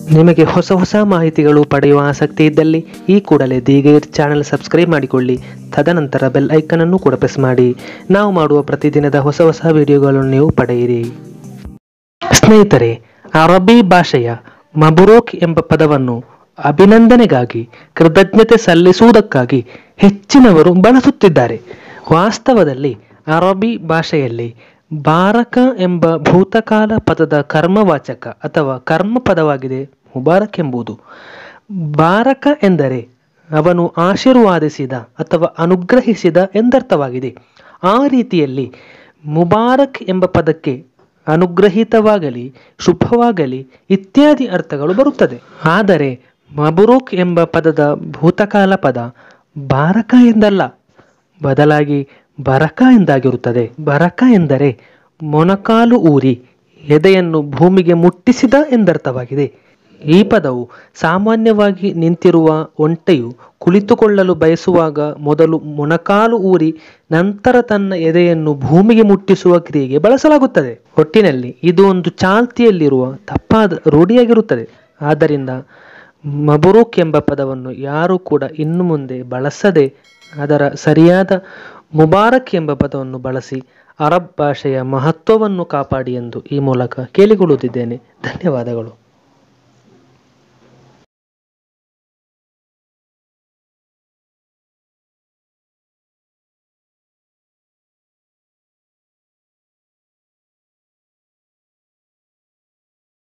ನಿಮಗೆ ಹೊಸ ಹೊಸ ಮಾಹಿತಿಗಳು ಪಡೆಯುವ ಆಸಕ್ತಿ ಇದ್ದಲ್ಲಿ ಈ ಕೂಡಲೇ ದೀಗೈರ್ ಚಾನೆಲ್ ಸಬ್ಸ್ಕ್ರೈಬ್ ಮಾಡಿಕೊಳ್ಳಿ ತದನಂತರ ಬೆಲ್ ಐಕನ್ ಅನ್ನು ಕೂಡ ಪ್ರೆಸ್ ಮಾಡಿ ನಾವು ಮಾಡುವ ಪ್ರತಿದಿನದ ಹೊಸ ಹೊಸ ವಿಡಿಯೋಗಳನ್ನು ನೀವು ಪಡೆಯಿರಿ ಸ್ನೇಹಿತರೆ ಅರಬ್ಬಿ ಭಾಷೆಯ ಮಬುರೋಕ್ ಎಂಬ ಪದವನ್ನು ಅಭಿನಂದನೆಗಾಗಿ ಕೃತಜ್ಞತೆ ಸಲ್ಲಿಸುವುದಕ್ಕಾಗಿ ಹೆಚ್ಚಿನವರು ಬಳಸುತ್ತಿದ್ದಾರೆ ವಾಸ್ತವದಲ್ಲಿ ಅರಬ್ಬಿ ಭಾಷೆಯಲ್ಲಿ ಬಾರಕ ಎಂಬ ಭೂತಕಾಲ ಪದದ ಕರ್ಮವಾಚಕ ಅಥವಾ ಕರ್ಮ ಪದವಾಗಿದೆ ಮುಬಾರಕ್ ಎಂಬುದು ಬಾರಕ ಎಂದರೆ ಅವನು ಆಶೀರ್ವಾದಿಸಿದ ಅಥವಾ ಅನುಗ್ರಹಿಸಿದ ಎಂದರ್ಥವಾಗಿದೆ ಆ ರೀತಿಯಲ್ಲಿ ಮುಬಾರಕ್ ಎಂಬ ಪದಕ್ಕೆ ಅನುಗ್ರಹಿತವಾಗಲಿ ಶುಭವಾಗಲಿ ಇತ್ಯಾದಿ ಅರ್ಥಗಳು ಬರುತ್ತದೆ ಆದರೆ ಮಬುರೂಕ್ ಎಂಬ ಪದದ ಭೂತಕಾಲ ಪದ ಬಾರಕ ಎಂದಲ್ಲ ಬದಲಾಗಿ ಬರಕ ಎಂದಾಗಿರುತ್ತದೆ ಬರಕ ಎಂದರೆ ಮೊಣಕಾಲು ಊರಿ ಎದೆಯನ್ನು ಭೂಮಿಗೆ ಮುಟ್ಟಿಸಿದ ಎಂದರ್ಥವಾಗಿದೆ ಈ ಪದವು ಸಾಮಾನ್ಯವಾಗಿ ನಿಂತಿರುವ ಒಂಟೆಯು ಕುಳಿತುಕೊಳ್ಳಲು ಬಯಸುವಾಗ ಮೊದಲು ಮೊಣಕಾಲು ಊರಿ ನಂತರ ತನ್ನ ಎದೆಯನ್ನು ಭೂಮಿಗೆ ಮುಟ್ಟಿಸುವ ಕ್ರಿಯೆಗೆ ಬಳಸಲಾಗುತ್ತದೆ ಒಟ್ಟಿನಲ್ಲಿ ಇದು ಒಂದು ಚಾಲ್ತಿಯಲ್ಲಿರುವ ತಪ್ಪಾದ ರೂಢಿಯಾಗಿರುತ್ತದೆ ಆದ್ದರಿಂದ ಮಬುರೂಕ್ ಎಂಬ ಪದವನ್ನು ಯಾರೂ ಕೂಡ ಇನ್ನು ಮುಂದೆ ಬಳಸದೆ ಅದರ ಸರಿಯಾದ ಮುಬಾರಕ್ ಎಂಬ ಪದವನ್ನು ಬಳಸಿ ಅರಬ್ ಭಾಷೆಯ ಮಹತ್ವವನ್ನು ಕಾಪಾಡಿ ಎಂದು ಈ ಮೂಲಕ ಕೇಳಿಕೊಳ್ಳುತ್ತಿದ್ದೇನೆ ಧನ್ಯವಾದಗಳು